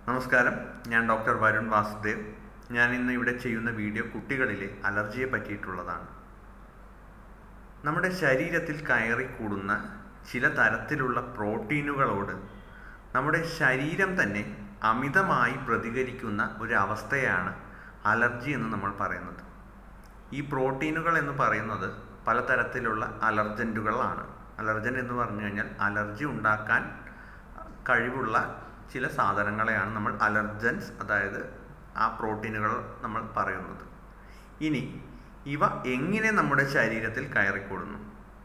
നമസ്കാരം ഞാൻ ഡോക്ടർ വരുൺ വാസുദേവ് ഞാൻ ഇന്ന് ഇവിടെ ചെയ്യുന്ന വീഡിയോ കുട്ടികളിലെ അലർജിയെ പറ്റിയിട്ടുള്ളതാണ് നമ്മുടെ ശരീരത്തിൽ കയറിക്കൂടുന്ന ചില തരത്തിലുള്ള പ്രോട്ടീനുകളോട് നമ്മുടെ ശരീരം തന്നെ അമിതമായി പ്രതികരിക്കുന്ന ഒരു അവസ്ഥയാണ് അലർജി എന്ന് നമ്മൾ പറയുന്നത് ഈ പ്രോട്ടീനുകൾ എന്ന് പറയുന്നത് പലതരത്തിലുള്ള അലർജൻറ്റുകളാണ് അലർജൻ എന്ന് പറഞ്ഞു കഴിഞ്ഞാൽ അലർജി ഉണ്ടാക്കാൻ കഴിവുള്ള ചില സാധനങ്ങളെയാണ് നമ്മൾ അലർജൻസ് അതായത് ആ പ്രോട്ടീനുകൾ നമ്മൾ പറയുന്നത് ഇനി ഇവ എങ്ങനെ നമ്മുടെ ശരീരത്തിൽ കയറിക്കൂടുന്നു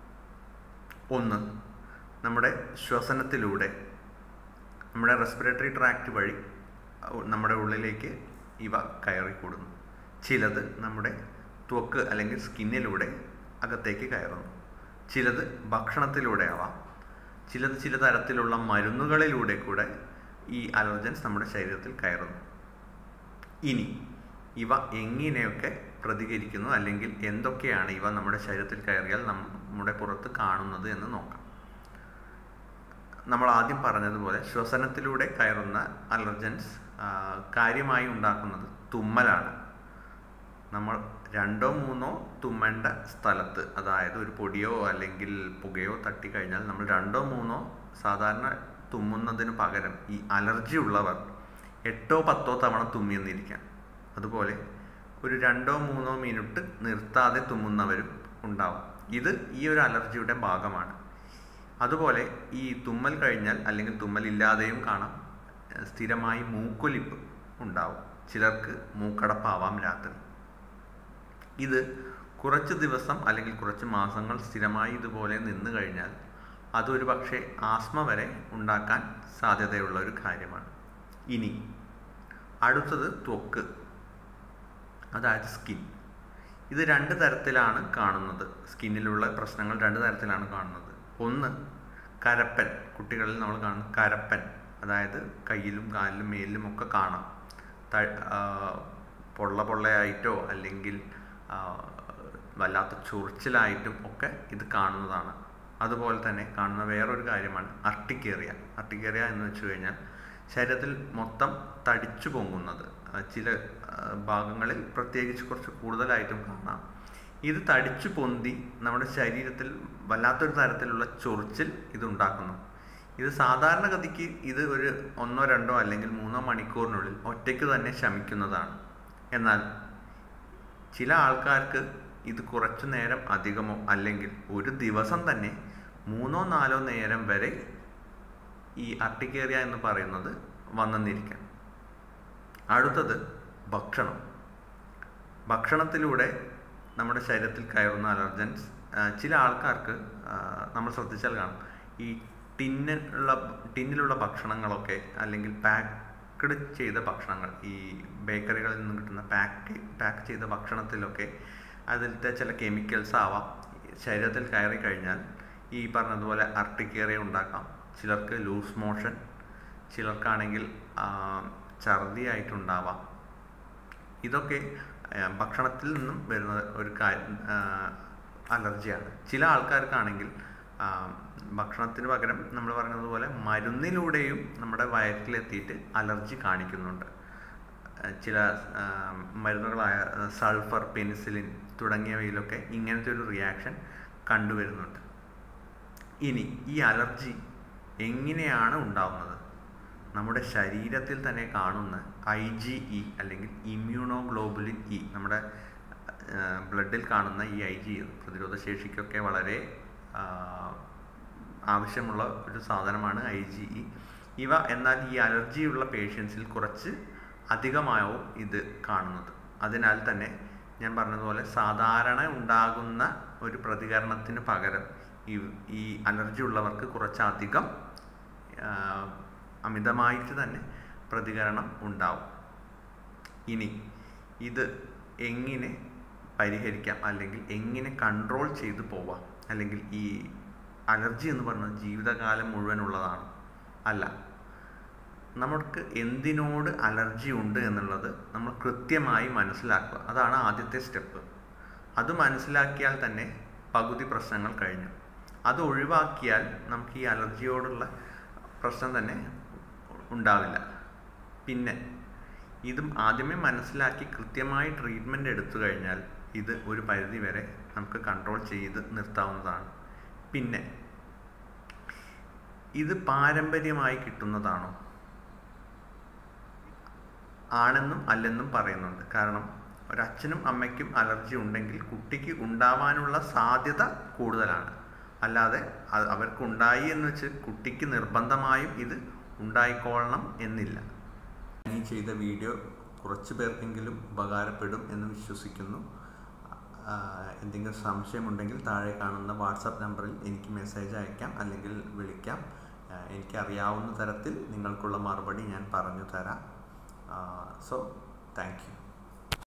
ഒന്ന് നമ്മുടെ ശ്വസനത്തിലൂടെ നമ്മുടെ റെസ്പിറേറ്ററി ട്രാക്റ്റ് വഴി നമ്മുടെ ഉള്ളിലേക്ക് ഇവ കയറിക്കൂടുന്നു ചിലത് നമ്മുടെ ത്വക്ക് അല്ലെങ്കിൽ സ്കിന്നിലൂടെ അകത്തേക്ക് കയറുന്നു ചിലത് ഭക്ഷണത്തിലൂടെ ആവാം ചിലത് ചില തരത്തിലുള്ള മരുന്നുകളിലൂടെ കൂടെ ഈ അലർജൻസ് നമ്മുടെ ശരീരത്തിൽ കയറുന്നു ഇനി ഇവ എങ്ങനെയൊക്കെ പ്രതികരിക്കുന്നു അല്ലെങ്കിൽ എന്തൊക്കെയാണ് ഇവ നമ്മുടെ ശരീരത്തിൽ കയറിയാൽ നമ്മുടെ പുറത്ത് കാണുന്നത് എന്ന് നോക്കാം നമ്മൾ ആദ്യം പറഞ്ഞതുപോലെ ശ്വസനത്തിലൂടെ കയറുന്ന അലർജൻസ് കാര്യമായി ഉണ്ടാക്കുന്നത് തുമ്മലാണ് നമ്മൾ രണ്ടോ മൂന്നോ തുമ്മേണ്ട സ്ഥലത്ത് അതായത് ഒരു പൊടിയോ അല്ലെങ്കിൽ പുകയോ തട്ടിക്കഴിഞ്ഞാൽ നമ്മൾ രണ്ടോ മൂന്നോ സാധാരണ തുമ്മുന്നതിന് പകരം ഈ അലർജി ഉള്ളവർ എട്ടോ പത്തോ തവണ തുമ്മിയെന്നിരിക്കാം അതുപോലെ ഒരു രണ്ടോ മൂന്നോ മിനിറ്റ് നിർത്താതെ തുമ്മുന്നവരും ഉണ്ടാവും ഇത് ഈ ഒരു അലർജിയുടെ ഭാഗമാണ് അതുപോലെ ഈ തുമ്മൽ കഴിഞ്ഞാൽ അല്ലെങ്കിൽ തുമ്മലില്ലാതെയും കാണാം സ്ഥിരമായി മൂക്കൊലിപ്പ് ഉണ്ടാവും ചിലർക്ക് മൂക്കടപ്പാവാം രാത്രി ഇത് കുറച്ച് ദിവസം അല്ലെങ്കിൽ കുറച്ച് മാസങ്ങൾ സ്ഥിരമായി ഇതുപോലെ നിന്ന് കഴിഞ്ഞാൽ അതൊരു പക്ഷേ ആസ്മ വരെ ഉണ്ടാക്കാൻ സാധ്യതയുള്ള ഒരു കാര്യമാണ് ഇനി അടുത്തത് ത്വക്ക് അതായത് സ്കിൻ ഇത് രണ്ട് തരത്തിലാണ് കാണുന്നത് സ്കിന്നിലുള്ള പ്രശ്നങ്ങൾ രണ്ട് തരത്തിലാണ് കാണുന്നത് ഒന്ന് കരപ്പൻ കുട്ടികളിൽ നമ്മൾ കാണുന്ന കരപ്പൻ അതായത് കയ്യിലും കാലിലും മേലിലും ഒക്കെ കാണാം പൊള്ള പൊള്ളയായിട്ടോ അല്ലെങ്കിൽ വല്ലാത്ത ചൊറിച്ചിലായിട്ടും ഒക്കെ ഇത് കാണുന്നതാണ് അതുപോലെ തന്നെ കാണുന്ന വേറൊരു കാര്യമാണ് അർട്ടിക്കേറിയ അർട്ടിക്കേറിയ എന്ന് വെച്ച് കഴിഞ്ഞാൽ ശരീരത്തിൽ മൊത്തം തടിച്ചു പൊങ്ങുന്നത് ചില ഭാഗങ്ങളിൽ പ്രത്യേകിച്ച് കുറച്ച് കൂടുതലായിട്ടും കാണാം ഇത് തടിച്ചു പൊന്തി നമ്മുടെ ശരീരത്തിൽ വല്ലാത്തൊരു തരത്തിലുള്ള ചൊറിച്ചിൽ ഇതുണ്ടാക്കുന്നു ഇത് സാധാരണഗതിക്ക് ഇത് ഒരു ഒന്നോ രണ്ടോ അല്ലെങ്കിൽ മൂന്നോ മണിക്കൂറിനുള്ളിൽ ഒറ്റയ്ക്ക് തന്നെ ശമിക്കുന്നതാണ് എന്നാൽ ചില ആൾക്കാർക്ക് ഇത് കുറച്ചു നേരം അധികമോ അല്ലെങ്കിൽ ഒരു ദിവസം തന്നെ മൂന്നോ നാലോ നേരം വരെ ഈ അർട്ടിക്കേറിയ എന്ന് പറയുന്നത് വന്നെന്നിരിക്കാം അടുത്തത് ഭക്ഷണം ഭക്ഷണത്തിലൂടെ നമ്മുടെ ശരീരത്തിൽ കയറുന്ന അലർജൻസ് ചില ആൾക്കാർക്ക് നമ്മൾ ശ്രദ്ധിച്ചാൽ കാണാം ഈ ടിന്നിലുള്ള ടിന്നിലുള്ള ഭക്ഷണങ്ങളൊക്കെ അല്ലെങ്കിൽ പാക്ക്ഡ് ചെയ്ത ഭക്ഷണങ്ങൾ ഈ ബേക്കറികളിൽ നിന്ന് കിട്ടുന്ന പാക്ക് പാക്ക് ചെയ്ത ഭക്ഷണത്തിലൊക്കെ അതിലത്തെ ചില കെമിക്കൽസ് ആവാം ശരീരത്തിൽ കയറി കഴിഞ്ഞാൽ ഈ പറഞ്ഞതുപോലെ അർട്ടിക്കേറിയ ഉണ്ടാക്കാം ചിലർക്ക് ലൂസ് മോഷൻ ചിലർക്കാണെങ്കിൽ ഛർദിയായിട്ടുണ്ടാവാം ഇതൊക്കെ ഭക്ഷണത്തിൽ നിന്നും വരുന്ന ഒരു കാര്യം അലർജിയാണ് ചില ആൾക്കാർക്കാണെങ്കിൽ ഭക്ഷണത്തിന് പകരം നമ്മൾ പറഞ്ഞതുപോലെ മരുന്നിലൂടെയും നമ്മുടെ വയറ്റിലെത്തിയിട്ട് അലർജി കാണിക്കുന്നുണ്ട് ചില മരുന്നുകളായ സൾഫർ പെനിസിലിൻ തുടങ്ങിയവയിലൊക്കെ ഇങ്ങനത്തെ ഒരു റിയാക്ഷൻ കണ്ടുവരുന്നുണ്ട് ഇനി ഈ അലർജി എങ്ങനെയാണ് ഉണ്ടാവുന്നത് നമ്മുടെ ശരീരത്തിൽ തന്നെ കാണുന്ന ഐ ജി ഇ അല്ലെങ്കിൽ ഇമ്മ്യൂണോഗ്ലോബുലിൻ ഇ നമ്മുടെ ബ്ലഡിൽ കാണുന്ന ഈ ഐ ജി പ്രതിരോധ ശേഷിക്കൊക്കെ വളരെ ആവശ്യമുള്ള ഒരു സാധനമാണ് ഐ ജി ഇ ഇവ എന്നാൽ ഈ അലർജിയുള്ള പേഷ്യൻസിൽ കുറച്ച് അധികമാവും ഇത് കാണുന്നത് അതിനാൽ തന്നെ ഞാൻ പറഞ്ഞതുപോലെ സാധാരണ ഉണ്ടാകുന്ന ഒരു പ്രതികരണത്തിന് പകരം ഈ ഈ അലർജി ഉള്ളവർക്ക് കുറച്ചധികം അമിതമായിട്ട് തന്നെ പ്രതികരണം ഉണ്ടാവും ഇനി ഇത് എങ്ങനെ പരിഹരിക്കാം അല്ലെങ്കിൽ എങ്ങനെ കൺട്രോൾ ചെയ്തു പോവാം അല്ലെങ്കിൽ ഈ അലർജി എന്ന് പറയുന്നത് ജീവിതകാലം മുഴുവനുള്ളതാണ് അല്ല നമുക്ക് എന്തിനോട് അലർജി ഉണ്ട് എന്നുള്ളത് നമ്മൾ കൃത്യമായി മനസ്സിലാക്കുക അതാണ് ആദ്യത്തെ സ്റ്റെപ്പ് അത് മനസ്സിലാക്കിയാൽ തന്നെ പകുതി പ്രശ്നങ്ങൾ കഴിഞ്ഞു അത് ഒഴിവാക്കിയാൽ നമുക്ക് ഈ അലർജിയോടുള്ള പ്രശ്നം തന്നെ ഉണ്ടാവില്ല പിന്നെ ഇതും ആദ്യമേ മനസ്സിലാക്കി കൃത്യമായി ട്രീറ്റ്മെൻറ്റ് എടുത്തു കഴിഞ്ഞാൽ ഇത് ഒരു പരിധി വരെ നമുക്ക് കൺട്രോൾ ചെയ്ത് നിർത്താവുന്നതാണ് പിന്നെ ഇത് പാരമ്പര്യമായി കിട്ടുന്നതാണോ ആണെന്നും അല്ലെന്നും പറയുന്നുണ്ട് കാരണം ഒരച്ഛനും അമ്മയ്ക്കും അലർജി ഉണ്ടെങ്കിൽ കുട്ടിക്ക് ഉണ്ടാവാനുള്ള സാധ്യത കൂടുതലാണ് അല്ലാതെ അത് അവർക്കുണ്ടായി എന്ന് വെച്ച് കുട്ടിക്ക് നിർബന്ധമായും ഇത് ഉണ്ടായിക്കൊള്ളണം എന്നില്ല ഈ ചെയ്ത വീഡിയോ കുറച്ച് പേർക്കെങ്കിലും ഉപകാരപ്പെടും എന്ന് വിശ്വസിക്കുന്നു ആ, എന്തെങ്കിലും സംശയമുണ്ടെങ്കിൽ താഴെ കാണുന്ന വാട്സാപ്പ് നമ്പറിൽ എനിക്ക് മെസ്സേജ് അയക്കാം അല്ലെങ്കിൽ വിളിക്കാം ആ, എനിക്കറിയാവുന്ന തരത്തിൽ നിങ്ങൾക്കുള്ള മറുപടി ഞാൻ പറഞ്ഞു തരാം സോ താങ്ക് യു